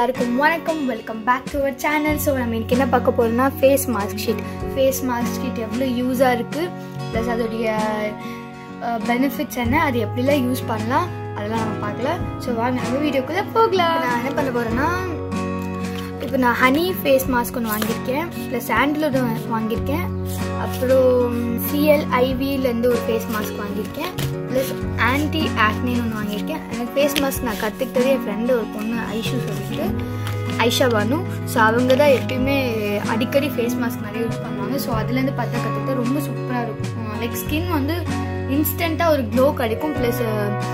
எல்லாருக்கும் வணக்கம் welcome back to our channel so நம்ம இன்னைக்கு என்ன பார்க்க போறோம்னா face mask sheet face mask sheet எவ்வளோ யூஸாக இருக்குது ப்ளஸ் அதோடைய பெனிஃபிட்ஸ் என்ன அது எப்படிலாம் யூஸ் பண்ணலாம் அதெல்லாம் நம்ம பார்க்கலாம் ஸோ வாங்க நம்ம வீடியோக்குள்ளே போகலாம் நான் என்ன பண்ண போகிறேன்னா இப்போ நான் ஹனி ஃபேஸ் மாஸ்க் ஒன்று வாங்கியிருக்கேன் ப்ளஸ் சாண்டிலோட வாங்கியிருக்கேன் அப்புறம் சிஎல் ஐவிலேருந்து ஒரு ஃபேஸ் மாஸ்க் வாங்கியிருக்கேன் ப்ளஸ் ஆன்டி ஆக்னின்னு ஒன்று வாங்கியிருக்கேன் எனக்கு ஃபேஸ் மாஸ்க் நான் கற்றுக்கிட்டதே என் ஃப்ரெண்டு ஒரு பொண்ணு ஐஷு சொல்லிட்டு ஐஷா பானு ஸோ அவங்க தான் எப்பயுமே அடிக்கடி ஃபேஸ் மாஸ்க் நிறைய யூஸ் பண்ணுவாங்க ஸோ அதுலேருந்து பார்த்தா கற்றுக்கிட்டா ரொம்ப சூப்பராக இருக்கும் லைக் ஸ்கின் வந்து இன்ஸ்டண்ட்டாக ஒரு க்ளோ கிடைக்கும் ப்ளஸ்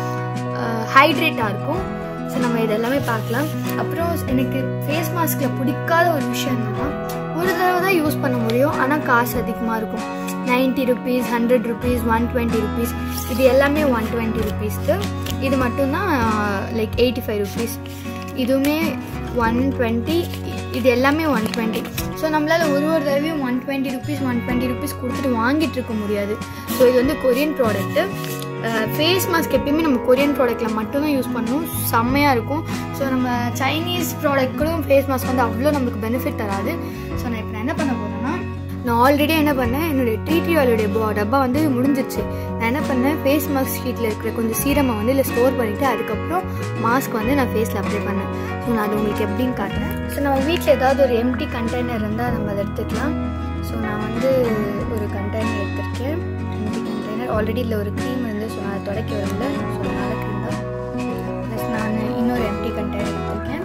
ஹைட்ரேட்டாக இருக்கும் ஸோ நம்ம இதெல்லாமே பார்க்கலாம் அப்புறம் எனக்கு ஃபேஸ் மாஸ்கில் பிடிக்காத ஒரு விஷயம் என்னன்னா ஒரு தடவை தான் யூஸ் பண்ண முடியும் ஆனால் காசு அதிகமாக இருக்கும் ninety rupees hundred rupees one twenty rupees இது எல்லாமே ஒன் டுவெண்ட்டி ருபீஸ்க்கு இது மட்டும்தான் லைக் எயிட்டி ஃபைவ் ருபீஸ் இதுவுமே ஒன் டுவெண்ட்டி இது எல்லாமே ஒன் டுவெண்ட்டி ஸோ நம்மளால் ஒரு ஒரு தடவையும் one twenty rupees one twenty rupees கொடுத்துட்டு வாங்கிட்டு இருக்க முடியாது ஸோ இது வந்து கொரியன் ப்ராடக்ட்டு ஃபேஸ் மாஸ்க் எப்பயுமே நம்ம கொரியன் ப்ராடக்ட்டில் மட்டும்தான் யூஸ் பண்ணணும் செம்மையாக இருக்கும் ஸோ நம்ம சைனீஸ் ப்ராடக்ட்களும் ஃபேஸ் மாஸ்க் வந்து அவ்வளோ நம்மளுக்கு பெனிஃபிட் தராது ஸோ நான் இப்போ நான் என்ன பண்ண போகிறேன்னா நான் ஆல்ரெடி என்ன பண்ணேன் என்னுடைய ட்ரீட்ரியாலுடைய டப்பா வந்து முடிஞ்சிச்சு நான் என்ன பண்ணேன் ஃபேஸ் மாஸ்க் ஷீட்டில் இருக்கிற கொஞ்சம் சீரமை வந்து இல்லை ஸ்டோர் பண்ணிவிட்டு அதுக்கப்புறம் மாஸ்க் வந்து நான் ஃபேஸில் அப்ளை பண்ணேன் ஸோ நான் அது உங்களுக்கு எப்படின்னு காட்டுறேன் ஸோ நம்ம வீட்டில் ஏதாவது ஒரு எம்டி கண்டெய்னர் இருந்தால் நம்ம அதை எடுத்துக்கலாம் ஸோ நான் வந்து ஒரு கண்டெய்னர் எடுத்திருக்கேன் எம்டி கண்டெய்னர் ஆல்ரெடி இதில் ஒரு க்ரீம் இருந்து ஸோ நான் அதை தொடக்க வரல ஸோ அதனால் க்ரீம் தான் ப்ளஸ் நான் இன்னொரு எம்டி கண்டெய்னர் எடுத்திருக்கேன்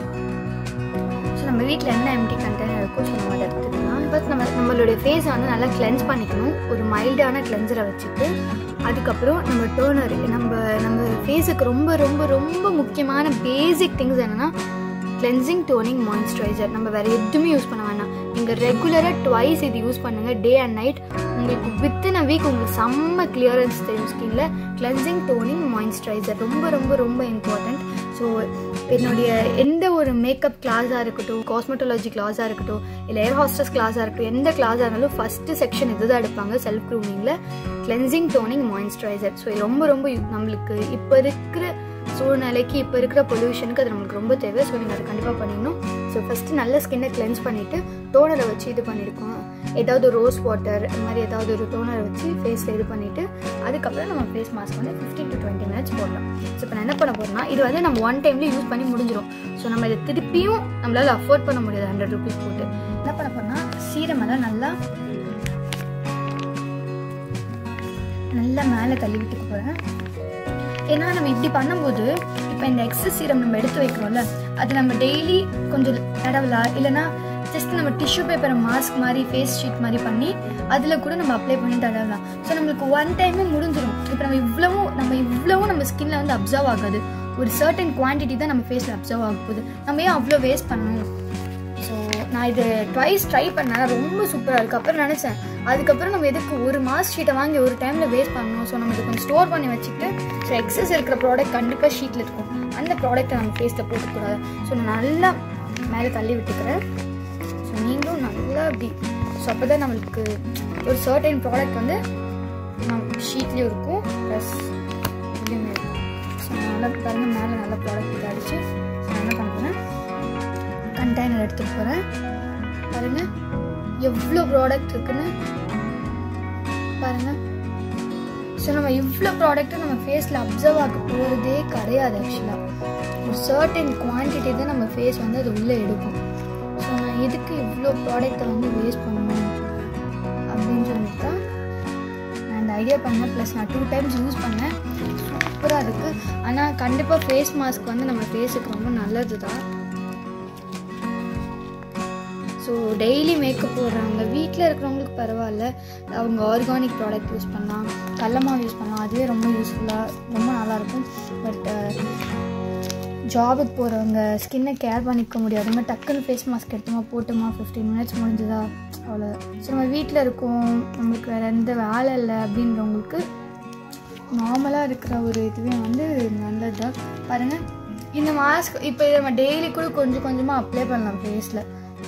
ஸோ நம்ம வீட்டில் என்ன எம்டி கண்டெய்னர் இருக்கோ ஸோ நம்ம அதை எடுத்துக்கலாம் பட் நம்ம நம்மளுடைய ஃபேஸை வந்து நல்லா கிளென்ஸ் பண்ணிக்கணும் ஒரு மைல்டான கிளென்சரை வச்சுட்டு அதுக்கப்புறம் நம்ம டோனர் நம்ம நம்ம ஃபேஸுக்கு ரொம்ப ரொம்ப ரொம்ப முக்கியமான பேசிக் திங்ஸ் என்னென்னா கிளென்சிங் டோனிங் மாய்ஸ்சரைசர் நம்ம வேறு எதுவுமே யூஸ் பண்ண வேணாம் நீங்கள் ரெகுலராக ட்வைஸ் இது யூஸ் பண்ணுங்கள் டே அண்ட் நைட் உங்களுக்கு வித்தின் அ வீக் உங்களுக்கு செம்ம கிளியரன்ஸ் தெரியும் ஸ்கின்ல கிளென்சிங் டோனிங் மாய்ஸ்சரைசர் ரொம்ப ரொம்ப ரொம்ப இம்பார்ட்டண்ட் ஸோ என்னுடைய எந்த ஒரு மேக்கப் கிளாஸாக இருக்கட்டும் காஸ்மெட்டாலஜி கிளாஸாக இருக்கட்டும் இல்லை ஏர் ஹாஸ்டஸ் கிளாஸாக இருக்கட்டும் எந்த கிளாஸாக இருந்தாலும் ஃபஸ்ட்டு செக்ஷன் இதுதான் எடுப்பாங்க செல்ஃப் க்ரூமிங்கில் கிளென்சிங் டோனிங் மாய்ஸ்சரைசர் ஸோ இது ரொம்ப ரொம்ப நம்மளுக்கு இப்போ இருக்கிற சூழ்நிலைக்கு இப்போ இருக்கிற பொல்யூஷனுக்கு அது நம்மளுக்கு ரொம்ப தேவை ஸோ நீங்கள் அதை கண்டிப்பாக பண்ணிடணும் ஸோ ஃபஸ்ட்டு நல்ல ஸ்கின்னை கிளென்ஸ் பண்ணிவிட்டு டோனரை வச்சு இது பண்ணியிருக்கோம் ஏதாவது ரோஸ் வாட்டர் இந்த மாதிரி ஏதாவது ஒரு டோனரை வச்சு ஃபேஸில் இது பண்ணிவிட்டு அதுக்கப்புறம் நம்ம ஃபேஸ் மாஸ்க் வந்து ஃபிஃப்டீன் டு டுவெண்ட்டி மினிட்ஸ் போடலாம் ஸோ இப்போ நான் என்ன பண்ண போகிறேன்னா இது வந்து நம்ம ஒன் டைம்லேயே யூஸ் பண்ணி முடிஞ்சிடும் ஸோ நம்ம இதை திருப்பியும் நம்மளால் அஃபோர்ட் பண்ண முடியாது ஹண்ட்ரட் ருபீஸ் போட்டு என்ன பண்ண போகிறோம்னா சீரம் எல்லாம் நல்லா நல்லா மேலே தள்ளி விட்டுக்க போகிறேன் ஏன்னா நம்ம இப்படி பண்ணும்போது இப்போ இந்த எக்ஸஸ் சீரம் நம்ம எடுத்து வைக்கிறோம்ல அது நம்ம டெய்லி கொஞ்சம் தடவலாம் இல்லைனா ஜஸ்ட் நம்ம டிஷ்யூ பேப்பரை மாஸ்க் மாதிரி ஃபேஸ் ஷீட் மாதிரி பண்ணி அதில் கூட நம்ம அப்ளை பண்ணி தடவலாம் ஸோ நம்மளுக்கு ஒன் டைமே முடிஞ்சிடும் இப்போ நம்ம இவ்வளவும் நம்ம இவ்வளவும் நம்ம ஸ்கின்ல வந்து அப்சர்வ் ஆகாது ஒரு சர்டன் குவான்டிட்டி தான் நம்ம ஃபேஸில் அப்சர்வ் ஆக போகுது நம்ம ஏன் அவ்வளோ வேஸ்ட் பண்ணணும் ஸோ நான் இது ட்வைஸ் ட்ரை பண்ணேன் ரொம்ப சூப்பராக இருக்குது அப்புறம் நினச்சேன் அதுக்கப்புறம் நம்ம எதுக்கு ஒரு மாஸ் ஷீட்டை வாங்கி ஒரு டைமில் வேஸ்ட் பண்ணணும் ஸோ நம்ம இதை கொஞ்சம் ஸ்டோர் பண்ணி வச்சுட்டு ஸோ எக்ஸஸ் இருக்கிற ப்ராடக்ட் கண்டிப்பாக ஷீட்டில் இருக்கும் அந்த ப்ராடக்ட்டை நம்ம ஃபேஸில் போட்டுக்கூடாது ஸோ நான் நல்லா மேலே தள்ளி விட்டுக்கிறேன் ஸோ நீங்களும் நல்லா அப்படி ஸோ அப்போ தான் நம்மளுக்கு ஒரு சர்டைன் ப்ராடக்ட் வந்து நம்ம ஷீட்லேயும் இருக்கும் ப்ளஸ் இதுலேயுமே இருக்கும் ஸோ நல்லா பாருங்கள் மேலே நல்ல ப்ராடக்ட் இதாகிடுச்சு ஸோ நான் என்ன பண்ணுறேன் கண்டெய்னர் எடுத்துகிட்டு போகிறேன் பாருங்கள் எவ்வளோ ப்ராடக்ட் இருக்குன்னு பாருங்கள் ஸோ நம்ம இவ்வளோ ப்ராடக்ட்டும் நம்ம ஃபேஸில் அப்சர்வ் ஆக போகிறதே கிடையாது ஆக்சுவலாக ஒரு சர்டன் குவான்டிட்டி தான் நம்ம ஃபேஸ் வந்து அது உள்ளே எடுக்கும் ஸோ நான் எதுக்கு இவ்வளோ ப்ராடக்டை வந்து வேஸ்ட் பண்ணணும் அப்படின்னு சொல்லிட்டு தான் நான் அந்த ஐடியா பண்ணேன் ப்ளஸ் நான் டூ டைம்ஸ் யூஸ் பண்ணேன் சூப்பராக இருக்குது ஆனால் கண்டிப்பாக ஃபேஸ் மாஸ்க் வந்து நம்ம ஃபேஸுக்கு ரொம்ப நல்லது தான் ஸோ டெய்லி மேக்கப் போடுறவங்க வீட்டில் இருக்கிறவங்களுக்கு பரவாயில்ல அவங்க ஆர்கானிக் ப்ராடக்ட் யூஸ் பண்ணலாம் கடலமாவு யூஸ் பண்ணலாம் அதுவே ரொம்ப யூஸ்ஃபுல்லாக ரொம்ப நல்லாயிருக்கும் பட் ஜாபுக்கு போகிறவங்க ஸ்கின்னை கேர் பண்ணிக்க முடியாதவங்க டக்குன்னு ஃபேஸ் மாஸ்க் எடுத்தோமா போட்டோமா ஃபிஃப்டீன் மினிட்ஸ் முடிஞ்சதா அவ்வளோ ஸோ நம்ம வீட்டில் இருக்கோம் நம்மளுக்கு வேறு எந்த வேலை இல்லை அப்படின்றவங்களுக்கு நார்மலாக இருக்கிற ஒரு இதுவே வந்து நல்லது தான் பாருங்கள் இந்த மாஸ்க் இப்போ நம்ம டெய்லி கூட கொஞ்சம் கொஞ்சமாக அப்ளை பண்ணலாம் ஃபேஸில்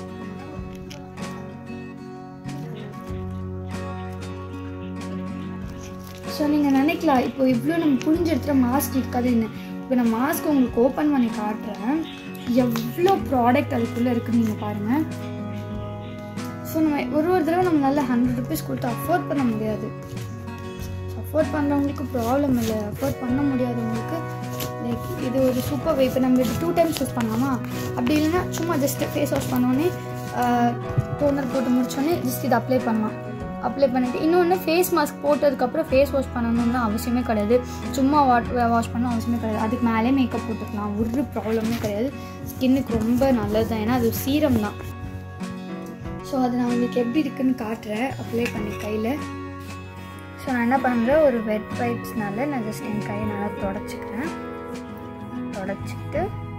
ஸோ நீங்கள் நினைக்கலாம் இப்போ இவ்வளோ நம்ம புரிஞ்ச இடத்துல மாஸ்க் இருக்காது என்ன இப்போ நான் மாஸ்க் உங்களுக்கு ஓப்பன் பண்ணி காட்டுறேன் எவ்வளோ ப்ராடக்ட் அதுக்குள்ளே இருக்குன்னு நீங்கள் பாருங்கள் ஸோ நம்ம ஒரு ஒரு தடவை நம்ம நல்ல ஹண்ட்ரட் ருபீஸ் கொடுத்து அஃபோர்ட் பண்ண முடியாது அஃபோர்ட் பண்ணுறவங்களுக்கு ப்ராப்ளம் இல்லை அஃபோர்ட் பண்ண முடியாதவங்களுக்கு லைக் இது ஒரு சூப்பர் வே இப்போ நம்ம இது டூ டைம்ஸ் யூஸ் பண்ணலாமா அப்படி இல்லைன்னா சும்மா ஜஸ்ட் ஃபேஸ் வாஷ் பண்ணோன்னே டோனர் போட்டு முடிச்சோடனே ஜஸ்ட் இது அப்ளை பண்ணலாம் அப்ளை பண்ணிட்டு இன்னொன்று ஃபேஸ் மாஸ்க் போட்டதுக்கப்புறம் ஃபேஸ் வாஷ் பண்ணணும்னு அவசியமே கிடையாது சும்மா வாட் வாஷ் பண்ண அவசியமே கிடையாது அதுக்கு மேலே மேக்கப் போட்டுக்கலாம் ஒரு ப்ராப்ளமே கிடையாது ஸ்கின்னுக்கு ரொம்ப நல்லது தான் ஏன்னா அது சீரம் தான் ஸோ அது நான் உங்களுக்கு எப்படி இருக்குன்னு காட்டுறேன் அப்ளை பண்ணி கையில் ஸோ நான் என்ன பண்ணுறேன் ஒரு வெட் பைப்ஸ்னால நான் ஜஸ்ட் என் கையை நல்லா தொடச்சிக்கிறேன் தொடச்சிட்டு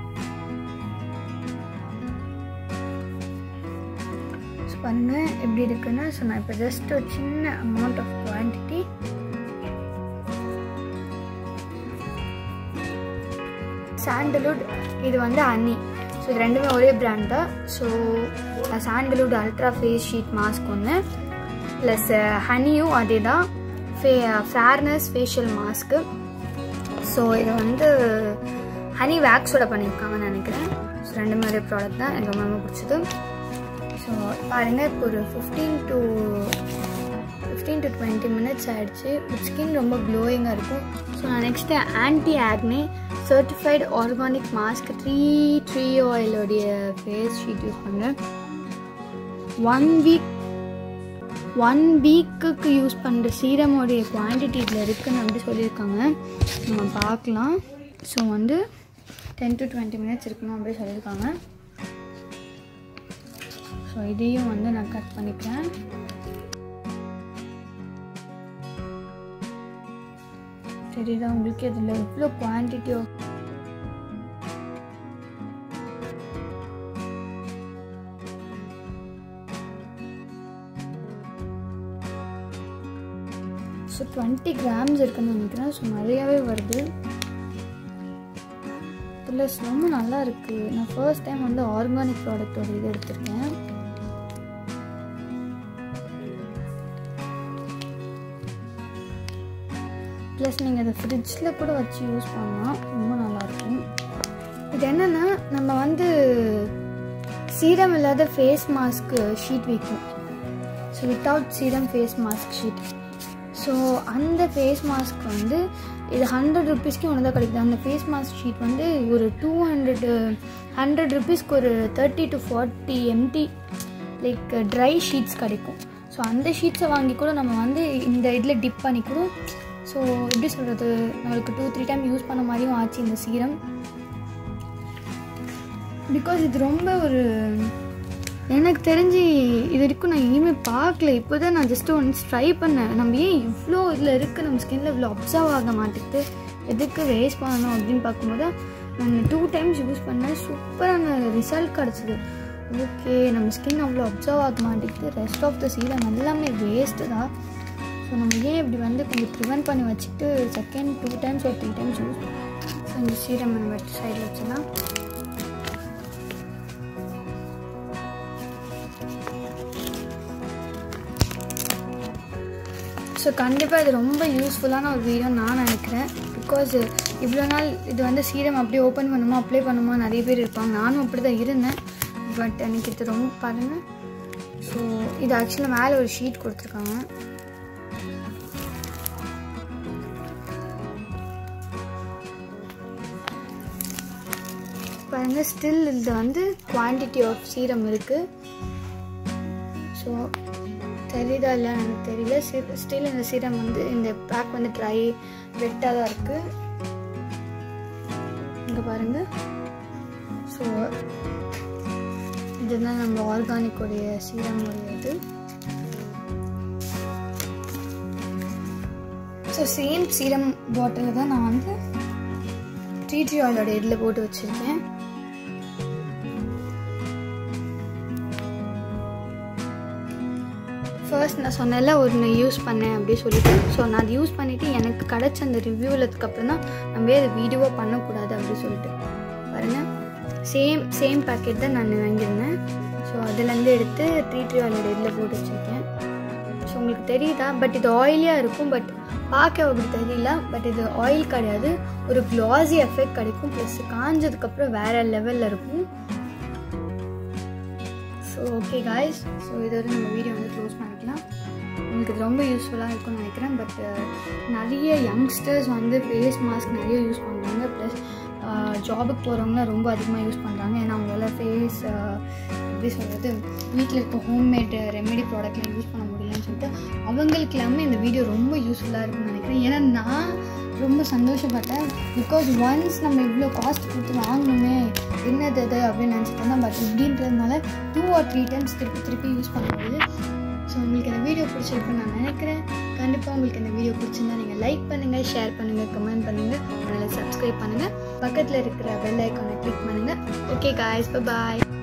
ஸோ பாருங்க எப்படி இருக்குன்னு ஸோ நான் இப்போ ஜஸ்ட் ஒரு சின்ன அமௌண்ட் ஆஃப் குவான்டிட்டி சாண்டல்வுட் இது வந்து அன்னி ஸோ இது ரெண்டுமே ஒரே பிராண்ட் தான் so sandalwood ultra face sheet mask ஒன்று ப்ளஸ் ஹனியும் அதே தான் ஃபே ஃபேர்னஸ் ஃபேஷியல் மாஸ்க்கு ஸோ இது வந்து ஹனி வேக்ஸோட பண்ணியிருக்காங்கன்னு நினைக்கிறேன் ஸோ ரெண்டுமே ஒரே ப்ராடக்ட் தான் எனக்கு ரொம்ப ரொம்ப பிடிச்சது ஸோ பாருங்கள் இப்போ ஒரு fifteen to fifteen to twenty minutes ஆகிடுச்சு ஸ்கின் ரொம்ப க்ளோயிங்காக இருக்கும் ஸோ நான் next anti acne certified organic mask three tree ஆயிலோடைய ஃபேஸ் ஷீட் யூஸ் பண்ணுறேன் ஒன் வீக் ஒன் வீக்குக்கு யூஸ் பண்ணுற சீரமோடைய குவான்டிட்டி இதில் இருக்குன்னு அப்படி சொல்லியிருக்காங்க நம்ம பார்க்கலாம் ஸோ வந்து டென் டு டுவெண்ட்டி மினிட்ஸ் இருக்கணும் அப்படி சொல்லியிருக்காங்க ஸோ இதையும் வந்து நான் கட் பண்ணிக்கிறேன் தெரியுதா உங்களுக்கு இதில் எவ்வளோ quantity of so twenty grams இருக்குன்னு நினைக்கிறேன் ஸோ நிறையாவே வருது ப்ளஸ் ரொம்ப நல்லா இருக்குது நான் ஃபர்ஸ்ட் டைம் வந்து ஆர்கானிக் ப்ராடக்டோட இது எடுத்திருக்கேன் ப்ளஸ் நீங்கள் அதை ஃப்ரிட்ஜில் கூட வச்சு யூஸ் பண்ணலாம் ரொம்ப நல்லாயிருக்கும் இது என்னென்னா நம்ம வந்து சீரம் இல்லாத ஃபேஸ் மாஸ்க்கு ஷீட் விற்கும் so without serum face mask sheet so அந்த ஃபேஸ் மாஸ்க் வந்து இது ஹண்ட்ரட் ருபீஸ்க்கு ஒன்று தான் கிடைக்குது அந்த ஃபேஸ் மாஸ்க் ஷீட் வந்து ஒரு டூ ஹண்ட்ரட் ஹண்ட்ரட் ருபீஸ்க்கு ஒரு thirty to forty empty like dry sheets கிடைக்கும் ஸோ அந்த ஷீட்ஸை வாங்கி கூட நம்ம வந்து இந்த இதில் டிப் பண்ணி கூட ஸோ எப்படி சொல்கிறது நம்மளுக்கு டூ த்ரீ டைம் யூஸ் பண்ண மாதிரியும் ஆச்சு இந்த சீரம் பிகாஸ் இது ரொம்ப ஒரு எனக்கு தெரிஞ்சு இது வரைக்கும் நான் எங்கேயுமே பார்க்கல இப்போ தான் நான் ஜஸ்ட் ஒன்ஸ் ட்ரை பண்ணேன் நம்ம ஏன் இவ்வளோ இதில் இருக்குது நம்ம ஸ்கின்ல இவ்வளோ அப்சர்வ் ஆக மாட்டேங்குது எதுக்கு வேஸ்ட் பண்ணணும் அப்படின்னு பார்க்கும்போது நான் டூ டைம்ஸ் யூஸ் பண்ணேன் சூப்பரான ரிசல்ட் கிடச்சிது ஓகே நம்ம ஸ்கின் அவ்வளோ அப்சர்வ் ஆக மாட்டேங்குது ரெஸ்ட் ஆஃப் த சீரம் எல்லாமே வேஸ்ட்டு தான் ஸோ நம்ம ஏன் இப்படி வந்து கொஞ்சம் ப்ரிவென்ட் பண்ணி வச்சுட்டு செகண்ட் டூ டைம்ஸ் ஒரு த்ரீ டைம்ஸ் யூஸ் ஸோ இந்த சீரம் நம்ம வெட்டு சைடில் வச்சுலாம் ஸோ கண்டிப்பாக இது ரொம்ப யூஸ்ஃபுல்லான ஒரு வீடியோ நான் நினைக்கிறேன் பிகாஸ் இவ்வளோ நாள் இது வந்து சீரம் அப்படியே ஓப்பன் பண்ணுமா அப்ளை பண்ணுமா நிறைய பேர் இருப்பாங்க நானும் அப்படி தான் இருந்தேன் பட் எனக்கு இது ரொம்ப பாருங்கள் ஸோ இது ஆக்சுவலாக மேலே ஒரு ஷீட் கொடுத்துருக்காங்க பாருங்க ஸ்டில் இது வந்து குவான்டிட்டி ஆஃப் சீரம் இருக்குது ஸோ தெரியுதா இல்லை எனக்கு தெரியல ஸ்டில் இந்த சீரம் வந்து இந்த பேக் வந்து ட்ரை வெட்டாக தான் இருக்குது இங்கே பாருங்க ஸோ இதுதான் நம்ம ஆர்கானிக் உடைய சீரம் உடைய இது ஸோ சேம் சீரம் பாட்டில் தான் நான் வந்து ட்ரீ ட்ரீ ஆயிலோட இதில் போட்டு வச்சுருக்கேன் ஃபர்ஸ்ட் நான் சொன்னல ஒன்று யூஸ் பண்ணேன் அப்படி சொல்லிட்டு ஸோ நான் அது யூஸ் பண்ணிவிட்டு எனக்கு கிடச்ச அந்த ரிவ்யூவில்க்கு அப்புறம் தான் நம்ம அது வீடியோவாக பண்ணக்கூடாது அப்படி சொல்லிட்டு பாருங்கள் சேம் சேம் பேக்கெட் தான் நான் வாங்கியிருந்தேன் ஸோ அதுலேருந்து எடுத்து ட்ரீ ட்ரீ ஆயிலோட இதில் போட்டு வச்சுருக்கேன் ஸோ உங்களுக்கு தெரியுதா பட் இது ஆயிலியாக இருக்கும் பட் பார்க்க அப்படி தெரியல பட் இது ஆயில் கிடையாது ஒரு க்ளாஸி எஃபெக்ட் கிடைக்கும் ப்ளஸ் காஞ்சதுக்கப்புறம் வேறு லெவலில் இருக்கும் ஸோ ஓகே காய்ஸ் ஸோ இதோட நம்ம வீடியோ வந்து க்ளோஸ் பண்ணிக்கலாம் உங்களுக்கு இது ரொம்ப யூஸ்ஃபுல்லாக இருக்கும்னு நினைக்கிறேன் பட் நிறைய யங்ஸ்டர்ஸ் வந்து ஃபேஸ் மாஸ்க் நிறைய யூஸ் பண்ணுறாங்க ப்ளஸ் ஜாபுக்கு போகிறவங்களாம் ரொம்ப அதிகமாக யூஸ் பண்ணுறாங்க ஏன்னா அவங்களால ஃபேஸ் எப்படி சொல்கிறது வீட்டில் இருக்க ஹோம்மேட் ரெமெடி ப்ராடக்ட்லாம் யூஸ் பண்ண முடியலன்னு சொல்லிட்டு அவங்களுக்கு எல்லாமே இந்த வீடியோ ரொம்ப யூஸ்ஃபுல்லாக இருக்கும்னு நினைக்கிறேன் ஏன்னா நான் ரொம்ப சந்தோஷப்பட்டேன் பிகாஸ் ஒன்ஸ் நம்ம இவ்வளோ காஸ்ட் கொடுத்து வாங்கணுமே என்னது அது அப்படின்னு நினச்சிட்டு இருந்தேன் பட் இப்படின்றதுனால டூ ஆர் த்ரீ டைம்ஸ் திருப்பி திருப்பி யூஸ் பண்ண முடியுது ஸோ உங்களுக்கு இந்த வீடியோ பிடிச்சிருக்குன்னு நான் நினைக்கிறேன் கண்டிப்பாக உங்களுக்கு இந்த வீடியோ பிடிச்சிருந்தா நீங்கள் லைக் பண்ணுங்கள் ஷேர் பண்ணுங்கள் கமெண்ட் பண்ணுங்கள் அதனால் சப்ஸ்கிரைப் பண்ணுங்கள் பக்கத்தில் இருக்கிற பெல் ஐக்கானை கிளிக் பண்ணுங்கள் ஓகே காய்ஸ் பாய்